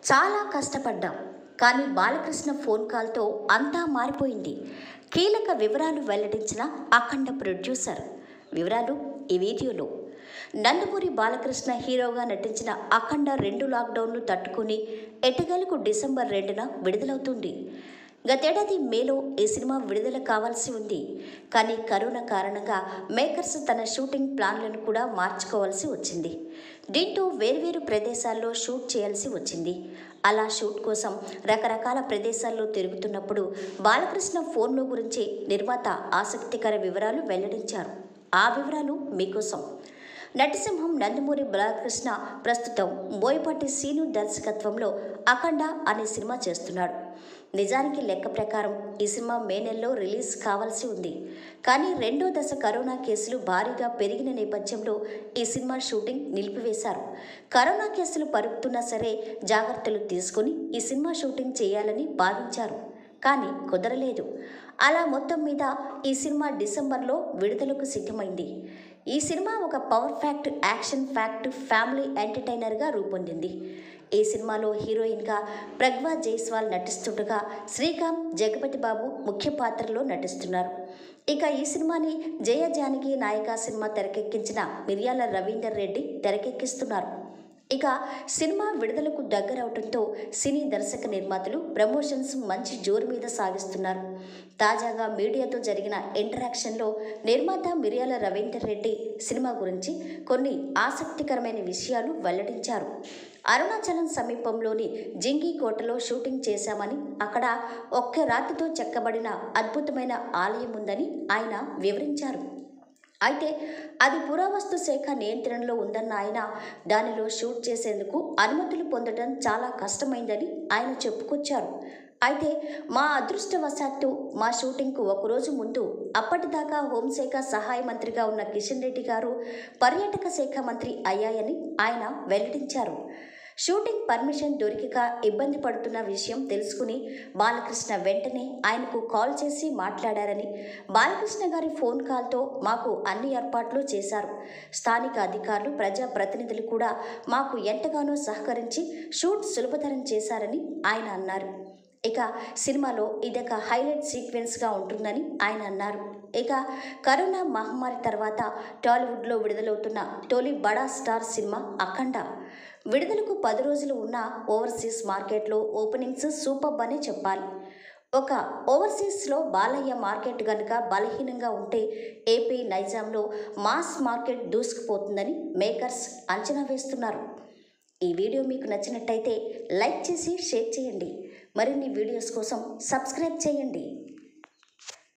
చాలా కష్టపడ్డాం కానీ బాలకృష్ణ ఫోన్ కాల్తో అంతా మారిపోయింది కీలక వివరాలు వెల్లడించిన అఖండ ప్రొడ్యూసర్ వివరాలు ఈ వీడియోలో నందమూరి బాలకృష్ణ హీరోగా నటించిన అఖండ రెండు లాక్డౌన్లు తట్టుకుని ఎటగలకు డిసెంబర్ రెండున విడుదలవుతుంది గతేడాది మేలో ఈ సినిమా విడుదల కావాల్సి ఉంది కానీ కరోనా కారణంగా మేకర్స్ తన షూటింగ్ ప్లాన్లను కూడా మార్చుకోవాల్సి వచ్చింది దీంతో వేర్వేరు ప్రదేశాల్లో షూట్ చేయాల్సి వచ్చింది అలా షూట్ కోసం రకరకాల ప్రదేశాల్లో తిరుగుతున్నప్పుడు బాలకృష్ణ ఫోన్ల గురించి నిర్మాత ఆసక్తికర వివరాలు వెల్లడించారు ఆ వివరాలు మీకోసం నటిసింహం నందమూరి బాలకృష్ణ ప్రస్తుతం బోయపాటి సీను దర్శకత్వంలో అఖండ అనే సినిమా చేస్తున్నాడు నిజానికి లెక్క ప్రకారం ఈ సినిమా మే నెలలో రిలీజ్ కావాల్సి ఉంది కానీ రెండో దశ కరోనా కేసులు భారీగా పెరిగిన నేపథ్యంలో ఈ సినిమా షూటింగ్ నిలిపివేశారు కరోనా కేసులు పరుగుతున్నా సరే జాగ్రత్తలు తీసుకుని ఈ సినిమా షూటింగ్ చేయాలని భావించారు కానీ కుదరలేదు అలా మొత్తం మీద ఈ సినిమా డిసెంబర్లో విడుదలకు సిద్ధమైంది ఈ సినిమా ఒక power packed action packed family ఎంటర్టైనర్గా రూపొందింది ఈ సినిమాలో హీరోయిన్గా ప్రజ్వా జైస్వాల్ నటిస్తుండగా శ్రీకాంత్ జగపతి బాబు ముఖ్య పాత్రలో నటిస్తున్నారు ఇక ఈ సినిమాని జయ జానకి నాయక సినిమా తెరకెక్కించిన మిర్యాల రవీందర్ రెడ్డి తెరకెక్కిస్తున్నారు ఇక సినిమా విడుదలకు దగ్గరవడంతో సినీ దర్శక నిర్మాతలు ప్రమోషన్స్ మంచి జోరు మీద సాగిస్తున్నారు తాజాగా మీడియాతో జరిగిన ఇంటరాక్షన్లో నిర్మాత మిర్యాల రవీందర్ రెడ్డి సినిమా గురించి కొన్ని ఆసక్తికరమైన విషయాలు వెల్లడించారు అరుణాచలం సమీపంలోని జింగికోటలో షూటింగ్ చేశామని అక్కడ ఒక్క రాతితో చెక్కబడిన అద్భుతమైన ఆలయం ఉందని ఆయన వివరించారు అయితే అది పురావస్తు శాఖ నియంత్రణలో ఉందన్న ఆయన దానిలో షూట్ చేసేందుకు అనుమతులు పొందడం చాలా కష్టమైందని ఆయన చెప్పుకొచ్చారు అయితే మా అదృష్టవశాత్తు మా షూటింగ్కు ఒకరోజు ముందు అప్పటిదాకా హోంశాఖ సహాయ మంత్రిగా ఉన్న కిషన్ రెడ్డి గారు పర్యాటక శాఖ మంత్రి అయ్యాయని ఆయన వెల్లడించారు షూటింగ్ పర్మిషన్ దొరికక ఇబ్బంది పడుతున్న విషయం తెలుసుకుని బాలకృష్ణ వెంటనే ఆయనకు కాల్ చేసి మాట్లాడారని బాలకృష్ణ గారి ఫోన్ కాల్తో మాకు అన్ని ఏర్పాట్లు చేశారు స్థానిక అధికారులు ప్రజాప్రతినిధులు కూడా మాకు ఎంతగానో సహకరించి షూట్ సులభతరం చేశారని ఆయన అన్నారు ఇక సినిమాలో ఇదొక హైలైట్ సీక్వెన్స్గా ఉంటుందని ఆయన అన్నారు ఇక కరోనా మహమ్మారి తర్వాత టాలీవుడ్లో విడుదలవుతున్న తొలి బడా స్టార్ సినిమా అఖండ విడుదలకు పది రోజులు ఉన్న ఓవర్సీస్ మార్కెట్లో ఓపెనింగ్స్ సూపర్ అని చెప్పాలి ఒక ఓవర్సీస్లో బాలయ్య మార్కెట్ గనుక బలహీనంగా ఉంటే ఏపీ నైజాంలో మాస్ మార్కెట్ దూసుకుపోతుందని మేకర్స్ అంచనా వేస్తున్నారు ఈ వీడియో మీకు నచ్చినట్టయితే లైక్ చేసి షేర్ చేయండి మరిన్ని వీడియోస్ కోసం సబ్స్క్రైబ్ చేయండి